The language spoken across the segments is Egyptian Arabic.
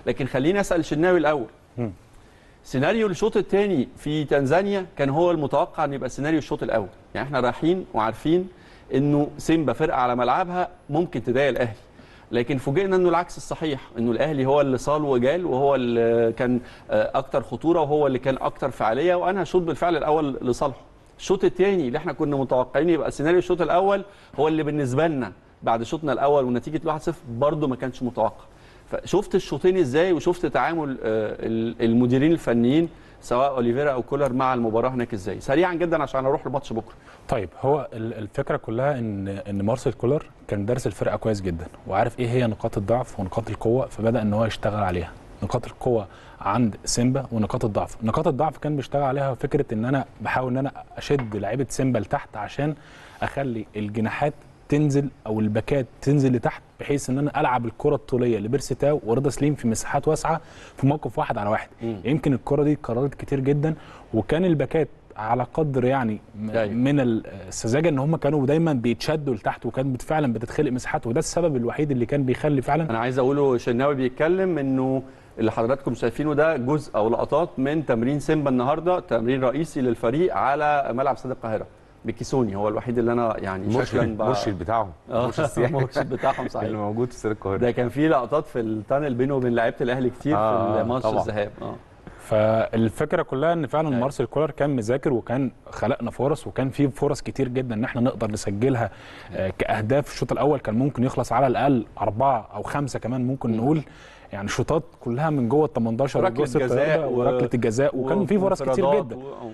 لكن خليني اسال شناوي الاول مم. سيناريو الشوط الثاني في تنزانيا كان هو المتوقع ان يبقى سيناريو الشوط الاول يعني احنا رايحين وعارفين انه سيمبا فرقه على ملعبها ممكن تضايق الاهلي لكن فوجئنا انه العكس الصحيح انه الاهلي هو اللي صال وجال وهو اللي كان آه، اكتر خطوره وهو اللي كان اكتر فعاليه وانهى الشوط بالفعل الاول لصالحه الشوط الثاني اللي احنا كنا متوقعين يبقى سيناريو الشوط الاول هو اللي بالنسبه لنا بعد شوطنا الاول ونتيجه 1-0 برده ما كانش متوقع فشفت الشوطين ازاي وشفت تعامل آه، ال- المديرين الفنيين سواء اوليفيرا او كولر مع المباراه هناك ازاي سريعا جدا عشان اروح الماتش بكره طيب هو ال- الفكره كلها ان ان مارسيل كولر كان دارس الفرقه كويس جدا وعارف ايه هي نقاط الضعف ونقاط القوه فبدا ان هو يشتغل عليها نقاط القوه عند سيمبا ونقاط الضعف نقاط الضعف كان بيشتغل عليها فكره ان انا بحاول ان انا اشد لعيبه سيمبا لتحت عشان اخلي الجناحات تنزل او الباكات تنزل لتحت بحيث ان انا العب الكره الطوليه لبيرسي تاو ورضا سليم في مساحات واسعه في موقف واحد على واحد مم. يمكن الكره دي اتكررت كتير جدا وكان الباكات على قدر يعني م- أيوة. من السذاجه ان هم كانوا دايما بيتشدوا لتحت وكانت فعلا بتتخلق مساحات وده السبب الوحيد اللي كان بيخلي فعلا انا عايز اقوله شناوي بيتكلم انه اللي حضراتكم شايفينه ده جزء او لقطات من تمرين سيمبا النهارده تمرين رئيسي للفريق على ملعب استاد القاهره بكيسوني هو الوحيد اللي انا يعني شكلا المرشد بقى- المرشد بتاعهم آه، المرشد السياحي المرشد بتاعهم صحيح اللي موجود في استاد القاهره ده كان في لقطات في التانل بينه وبين لعيبه الاهلي كتير آه، في الماتش طبعاً. الذهاب اه فالفكره كلها ان فعلا أيوة. مارسيل كولر كان مذاكر وكان خلقنا فرص وكان في فرص كتير جدا ان احنا نقدر نسجلها آه، كاهداف الشوط الاول كان ممكن يخلص على الاقل اربعه او خمسه كمان ممكن نقول يعني شوطات كلها من جوه ال 18 ركلة وجوه ست جزاء ياردة و- وركله الجزاء وكان في فرص كتير وانفرادات جدا و-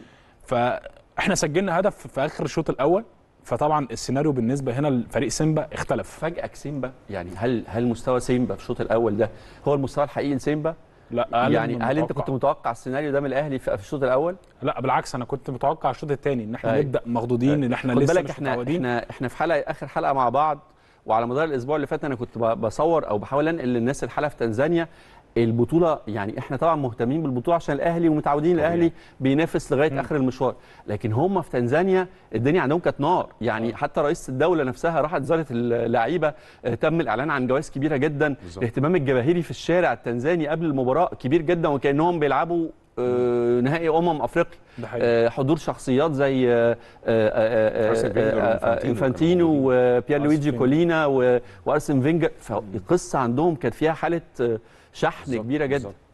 فاحنا سجلنا هدف في اخر الشوط الاول فطبعا السيناريو بالنسبه هنا لفريق سيمبا اختلف فجاه سيمبا يعني هل هل مستوى سيمبا في الشوط الاول ده هو المستوى الحقيقي لسيمبا لا أقل يعني من هل انت المتوقع. كنت متوقع السيناريو ده من الاهلي في في الشوط الاول لا بالعكس انا كنت متوقع الشوط الثاني ان احنا أيوة. نبدا مخضوضين ان احنا خد لسه بالك مش احنا متعودين احنا احنا في حلقه اخر حلقه مع بعض وعلى مدار الاسبوع اللي فات انا كنت ب- بصور او بحاول انقل للناس الحلقه في تنزانيا البطوله يعني احنا طبعا مهتمين بالبطوله عشان الاهلي ومتعودين طبيعي. الاهلي بينافس لغايه مم. اخر المشوار لكن هم في تنزانيا الدنيا عندهم كانت نار يعني حتى رئيس الدوله نفسها راحت زارت اللعيبه اه، تم الاعلان عن جوائز كبيره جدا بالظبط. الاهتمام الجماهيري في الشارع التنزاني قبل المباراه كبير جدا وكانهم بيلعبوا اه، نهائي امم افريقيا ده حقيقي. آه، حضور شخصيات زي آه، آه، آه، أرسن فينجر آه، آه، وإنفانتينو انفانتينو كانوا وبيير أرسن لويجي فينجر. كولينا و- وارسن فينجر فالقصه عندهم كانت فيها حاله آه، شحن بالظبط، كبيره جدا بالظبط.